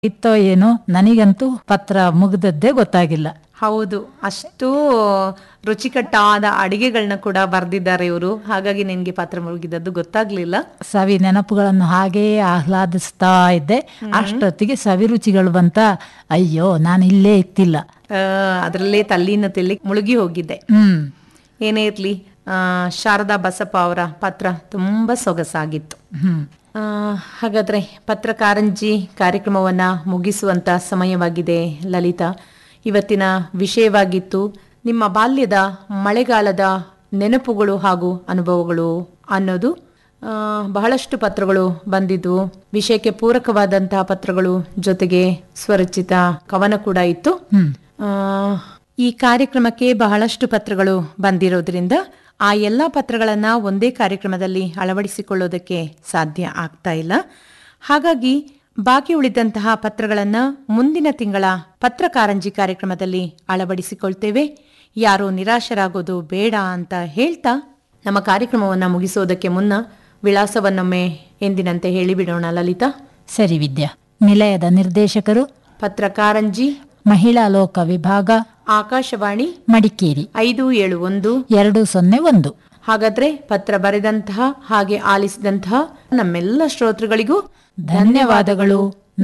ಇತ್ತೋ ಏನೋ ನನಗಂತೂ ಪತ್ರ ಮುಗ್ದದ್ದೇ ಗೊತ್ತಾಗಿಲ್ಲ ಹೌದು ಅಷ್ಟು ರುಚಿಕಟ್ಟಾದ ಅಡಿಗೆಗಳನ್ನ ಕೂಡ ಬರೆದಿದ್ದಾರೆ ಇವರು ಹಾಗಾಗಿ ನಿನ್ಗೆ ಪಾತ್ರ ಮುಳುಗಿದದ್ದು ಗೊತ್ತಾಗ್ಲಿಲ್ಲ ಸವಿ ನೆನಪುಗಳನ್ನು ಹಾಗೇ ಆಹ್ಲಾದಿಸ್ತಾ ಇದ್ದೆ ಅಷ್ಟೊತ್ತಿಗೆ ಸವಿ ರುಚಿಗಳು ಬಂತ ಅಯ್ಯೋ ನಾನು ಇಲ್ಲೇ ಇತ್ತಿಲ್ಲ ಆ, ಅದ್ರಲ್ಲೇ ತಲ್ಲೀನತೆಯಲ್ಲಿ ಮುಳುಗಿ ಹೋಗಿದ್ದೆ ಹ್ಮ್ ಏನೇ ಇರ್ಲಿ ಆ, ಶಾರದಾ ಬಸಪ್ಪ ಅವರ ಪಾತ್ರ ತುಂಬಾ ಸೊಗಸಾಗಿತ್ತು ಹ್ಮ್ ಆ, ಹಾಗಾದ್ರೆ ಪತ್ರಕಾರಂಜಿ ಕಾರ್ಯಕ್ರಮವನ್ನ ಮುಗಿಸುವಂತ ಸಮಯವಾಗಿದೆ ಲಲಿತಾ ಇವತ್ತಿನ ವಿಷಯವಾಗಿತ್ತು ನಿಮ್ಮ ಬಾಲ್ಯದ ಮಳೆಗಾಲದ ನೆನಪುಗಳು ಹಾಗೂ ಅನುಭವಗಳು ಅನ್ನೋದು ಆ, ಬಹಳಷ್ಟು ಪತ್ರಗಳು ಬಂದಿದ್ವು ವಿಷಯಕ್ಕೆ ಪೂರಕವಾದಂತಹ ಪತ್ರಗಳು ಜೊತೆಗೆ ಸ್ವರಚಿತ ಕವನ ಕೂಡ ಇತ್ತು ಹ್ಮ್ ಆ, ಈ ಕಾರ್ಯಕ್ರಮಕ್ಕೆ ಬಹಳಷ್ಟು ಪತ್ರಗಳು ಬಂದಿರೋದ್ರಿಂದ ಆ ಎಲ್ಲ ಪತ್ರಗಳನ್ನ ಒಂದೇ ಕಾರ್ಯಕ್ರಮದಲ್ಲಿ ಅಳವಡಿಸಿಕೊಳ್ಳೋದಕ್ಕೆ ಸಾಧ್ಯ ಆಗ್ತಾ ಇಲ್ಲ ಹಾಗಾಗಿ ಬಾಕಿ ಉಳಿದಂತಹ ಪತ್ರಗಳನ್ನ ಮುಂದಿನ ತಿಂಗಳ ಪತ್ರಕಾರಂಜಿ ಕಾರ್ಯಕ್ರಮದಲ್ಲಿ ಅಳವಡಿಸಿಕೊಳ್ತೇವೆ ಯಾರೋ ನಿರಾಶರಾಗೋದು ಬೇಡ ಅಂತ ಹೇಳ್ತಾ ನಮ್ಮ ಕಾರ್ಯಕ್ರಮವನ್ನ ಮುಗಿಸೋದಕ್ಕೆ ಮುನ್ನ ವಿಳಾಸವನ್ನೊಮ್ಮೆ ಎಂದಿನಂತೆ ಹೇಳಿಬಿಡೋಣ ಲಲಿತಾ ಸರಿ ವಿದ್ಯಾ ನಿಲಯದ ನಿರ್ದೇಶಕರು ಪತ್ರಕಾರಂಜಿ ಮಹಿಳಾ ಲೋಕ ವಿಭಾಗ ಆಕಾಶವಾಣಿ ಮಡಿಕೇರಿ ಐದು ಏಳು ಒಂದು ಎರಡು ಸೊನ್ನೆ ಒಂದು ಹಾಗಾದ್ರೆ ಪತ್ರ ಬರೆದಂತಹ ಹಾಗೆ ಆಲಿಸಿದಂತಹ ನಮ್ಮೆಲ್ಲ ಶ್ರೋತೃಗಳಿಗೂ ಧನ್ಯವಾದಗಳು